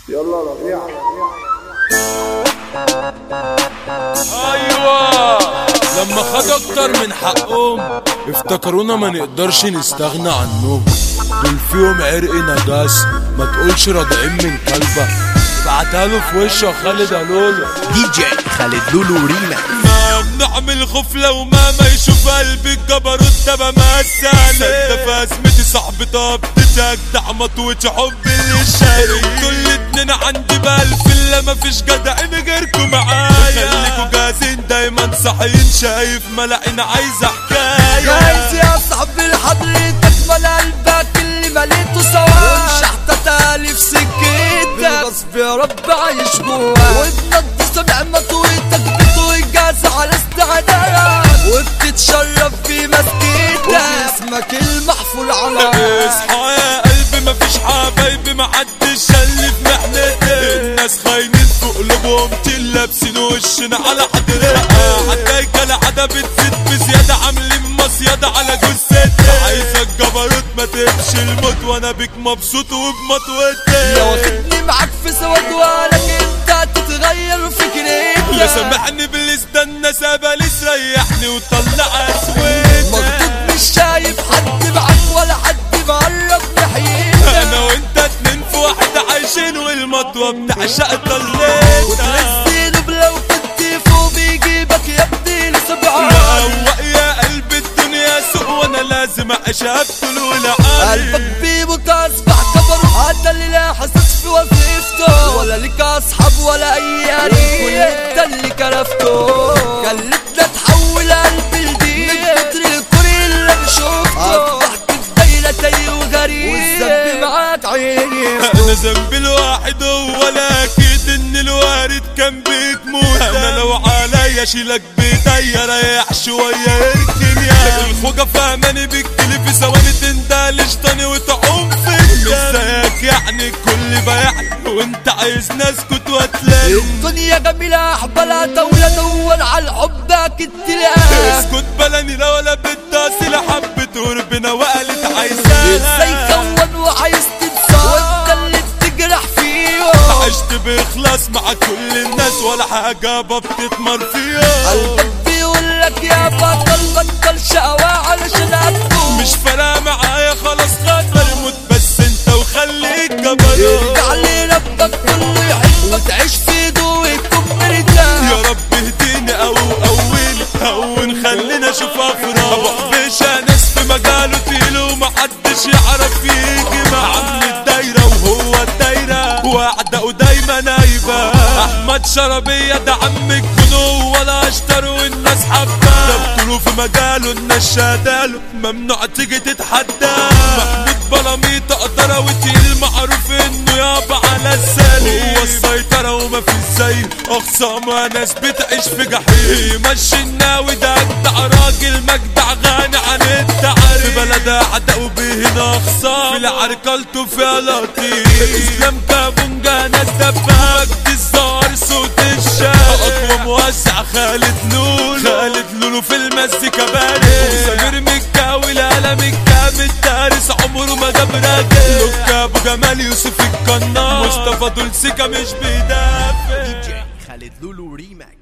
يلا ربيع ايوه لما خد اكتر من حقهم افتكرونا ما نقدرش نستغنى عنهم دول فيهم عرق نجاس ما تقولش راضعين من كلبة بعتها له في وشه خالد قالوله دي جي خالد لولو ريما ما بنعمل غفلة وما ما يشوف قلبي الجبروت ده بمثل انت في ازمتي صاحبي طب تجدع ما توتش حب اللي شاري انتوا الاتنين عندي بألف الا مفيش جدع غيركم معايا خليكوا جاهزين دايما صاحيين شايف ملاقين عايزة حكاية جايز يا صاحبي لحضرتك مال قلبك اللي مليته سوا ومش هتتالي في سكتك غصب يا رب عايش جواك وبنضف نعمة ويتك بتوجاز على استعداد وبتتشرف في مسكتك واسمك المحفول على اصحى يا قلبي مفيش حبايبي محدش شل في محنتي الناس خاينين في قلوبهم تل لابسين وشنا على حضرتها حتى كالعادة بتزيد بزيادة عاملين مصيادة على جثتي عايزك جبروت ما تمشي الموت وانا بيك مبسوط وبمطوتي لو واخدني معاك في سواد ولك انت تتغير فكرتك يا سامحني باللي استنى سباليس ريحني وطلع اسود مخطوط مش شايف حد معاك ولا حد مقرب ناحيتك انا وانت اتنين في واحدة عايشين والمطوة بتعشق طليتها وتنزله بلو كتفه بيجيبك يا ابني لسبعة روق يا قلب الدنيا سوق وانا لازم اعيشها بطول قلبك عالي بيموت اصبح كبر هذا اللي لا حاسس في وظيفته ولا لك اصحاب ولا اي قريب وانت اللي كرفته خلتنا تحول قلبي لدين من كتر الكوري اللي بشوفته اصبحت الدايرة تايه وغريب والذنب معاك عيني انا ذنبي الواحد هو اكيد ان الوارد كان بتموت انا لو عليا اشيلك بايديا ريح شويه اركن يا الخوجه فهماني بالكلي في ثواني تندلش تاني وتعوم في مش زيك يعني الكل بايعني وانت عايز نسكت واتلم الدنيا جميلة أحبالها طاولة دور على الحب أكيد تلاقيها اسكت بلاني لا ولا بتداسي لا حبت وربنا وقالت ازاي عايزاها كون وعايز تنسى وانت اللي بتجرح فيه عشت بإخلاص مع كل الناس ولا حاجة بتتمر فيها قلبك بيقول لك يا بطل بطل شقوى علشان أفوق مش فارقة معايا خلاص خاطر موت بس انت وخليك جبروت يرجع لي ربك كله يحب وتعيش في ضوء وتكون مرتاح يا رب اهديني او اول هون خلينا اشوف افراح ابو حبيشة ناس في مجاله تقيل ومحدش يعرف يجي مع عم الدايرة وهو الدايرة واعداءه دايما نايبة احمد شربية ده عم الجنو ولا اشتر والناس حباه ده بطوله في مجاله الناس شاداله ممنوع تيجي تتحدى محمود بلاميط اقدر وتقيل معروف انه يابا على السالي هو السيطرة وما في زي اخصام ناس بتعيش في جحيم مشي الناوي ده اجدع راجل مجدع غني عن التعريف في بلد اعداء وبيه هنا اخصام في العركلته فيها لطيف اسلام كابونجا ناس دباب مجد الزهر صوت الشارع اقوى موسع خالد لولو خالد لولو في المزيكا بارد وسمير مكاوي القلم الجامد دارس عمره ما جاب راجل لوكا ابو جمال يوسف القناص مصطفى دول سيكا مش بيدافع دي جي خالد لولو ريما